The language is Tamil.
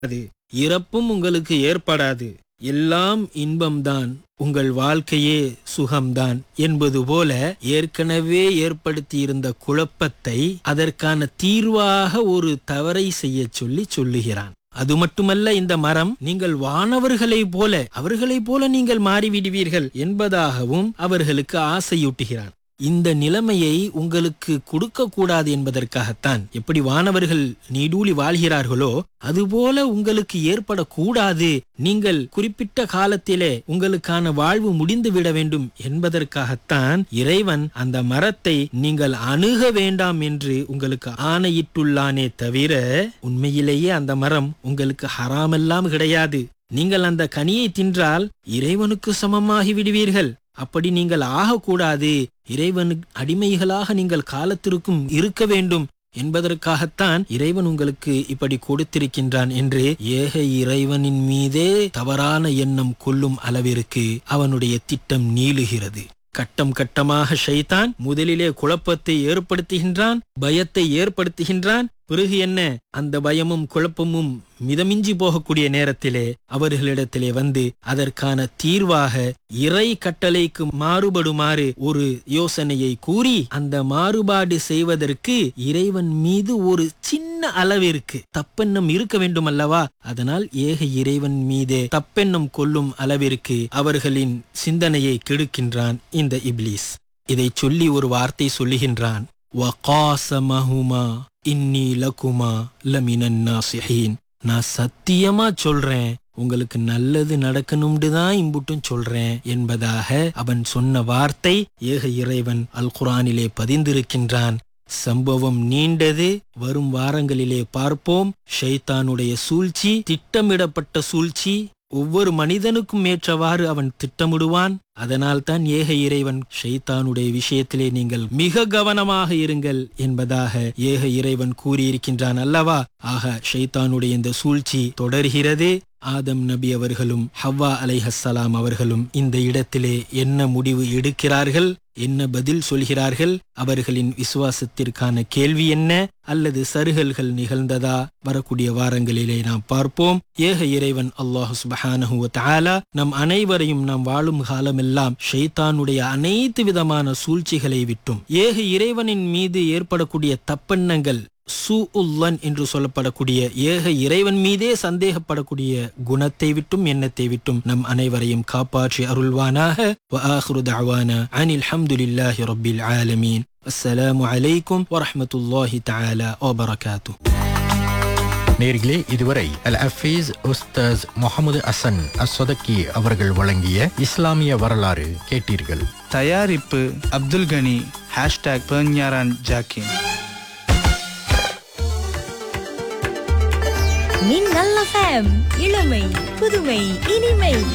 அது இறப்பும் உங்களுக்கு ஏற்படாது எல்லாம் இன்பம்தான் உங்கள் வாழ்க்கையே சுகம்தான் என்பது போல ஏற்கனவே ஏற்படுத்தியிருந்த குழப்பத்தை அதற்கான தீர்வாக ஒரு தவறை செய்ய சொல்லி சொல்லுகிறான் அது மட்டுமல்ல இந்த மரம் நீங்கள் வானவர்களைப் போல அவர்களைப் போல நீங்கள் மாறிவிடுவீர்கள் என்பதாகவும் அவர்களுக்கு ஆசையூட்டுகிறான் இந்த நிலைமையை உங்களுக்கு கொடுக்க கூடாது என்பதற்காகத்தான் எப்படி வானவர்கள் நீடூழி வாழ்கிறார்களோ அதுபோல உங்களுக்கு ஏற்படக்கூடாது நீங்கள் குறிப்பிட்ட காலத்திலே உங்களுக்கான வாழ்வு முடிந்து விட வேண்டும் என்பதற்காகத்தான் இறைவன் அந்த மரத்தை நீங்கள் அணுக வேண்டாம் என்று உங்களுக்கு ஆணையிட்டுள்ளானே தவிர உண்மையிலேயே அந்த மரம் உங்களுக்கு ஹராமெல்லாம் கிடையாது நீங்கள் அந்த கனியை தின்றால் இறைவனுக்கு சமமாகி விடுவீர்கள் அப்படி நீங்கள் ஆகக்கூடாது இறைவனு அடிமைகளாக நீங்கள் காலத்திற்கும் இருக்க வேண்டும் என்பதற்காகத்தான் இறைவன் உங்களுக்கு இப்படி கொடுத்திருக்கின்றான் என்று ஏக இறைவனின் மீதே தவறான எண்ணம் கொள்ளும் அளவிற்கு அவனுடைய திட்டம் நீளுகிறது கட்டம் கட்டமாக ஷைத்தான் முதலிலே குழப்பத்தை ஏற்படுத்துகின்றான் பயத்தை ஏற்படுத்துகின்றான் பிறகு என்ன அந்த பயமும் குழப்பமும் மிதமிஞ்சி போகக்கூடிய நேரத்திலே அவர்களிடத்திலே வந்து அதற்கான தீர்வாக இறை கட்டளைக்கு மாறுபடுமாறு ஒரு யோசனையை கூறி அந்த மாறுபாடு செய்வதற்கு இறைவன் மீது ஒரு சின்ன அளவிற்கு தப்பெண்ணம் இருக்க வேண்டும் அல்லவா அதனால் ஏக இறைவன் மீதே தப்பெண்ணம் கொள்ளும் அளவிற்கு அவர்களின் சிந்தனையை கெடுக்கின்றான் இந்த இப்லீஸ் இதை சொல்லி ஒரு வார்த்தை சொல்லுகின்றான் வகாசமஹுமா இன்னி லகுமா லமினன் நாசிஹீன் நான் சத்தியமா சொல்றேன் உங்களுக்கு நல்லது நடக்கணும்னு தான் இம்புட்டும் சொல்றேன் என்பதாக அவன் சொன்ன வார்த்தை ஏக இறைவன் அல் குரானிலே பதிந்திருக்கின்றான் சம்பவம் நீண்டது வரும் வாரங்களிலே பார்ப்போம் ஷைத்தானுடைய சூழ்ச்சி திட்டமிடப்பட்ட சூழ்ச்சி ஒவ்வொரு மனிதனுக்கும் ஏற்றவாறு அவன் திட்டமிடுவான் அதனால் தான் ஏக இறைவன் ஷைத்தானுடைய விஷயத்திலே நீங்கள் மிக கவனமாக இருங்கள் என்பதாக ஏக இறைவன் கூறியிருக்கின்றான் அல்லவா ஆக ஷைத்தானுடைய இந்த சூழ்ச்சி தொடர்கிறது ஆதம் நபி அவர்களும் ஹவ்வா அலைஹஸ்ஸலாம் அவர்களும் இந்த இடத்திலே என்ன முடிவு எடுக்கிறார்கள் என்ன பதில் சொல்கிறார்கள் அவர்களின் விசுவாசத்திற்கான கேள்வி என்ன அல்லது சருகல்கள் நிகழ்ந்ததா வரக்கூடிய வாரங்களிலே நாம் பார்ப்போம் ஏக இறைவன் அல்லாஹு சுபஹானஹு வ தஆலா நம் அனைவரையும் நாம் வாழும் காலமெல்லாம் ஷைத்தானுடைய அனைத்து விதமான சூழ்ச்சிகளை விட்டும் ஏக இறைவனின் மீது ஏற்படக்கூடிய தப்பெண்ணங்கள் சூ உல்லன் என்று சொல்லப்படக்கூடிய ஏக இறைவன் மீதே சந்தேகப்படக்கூடிய குணத்தை விட்டும் எண்ணத்தை விட்டும் நம் அனைவரையும் காப்பாற்றி அருள்வானாக وآخر دعوانا عن الحمد لله رب العالمين السلام عليكم ورحمة الله تعالى وبركاته நேர்களே இதுவரை அல் அஃபீஸ் உஸ்தாஸ் முகமது அசன் அஸ்வதக்கி அவர்கள் வழங்கிய இஸ்லாமிய வரலாறு கேட்டீர்கள் தயாரிப்பு அப்துல் கனி ஹேஷ்டாக் பெர்ஞாரான் ஜாக்கின் மின்னல் எஃப்எம் இளமை புதுமை இனிமை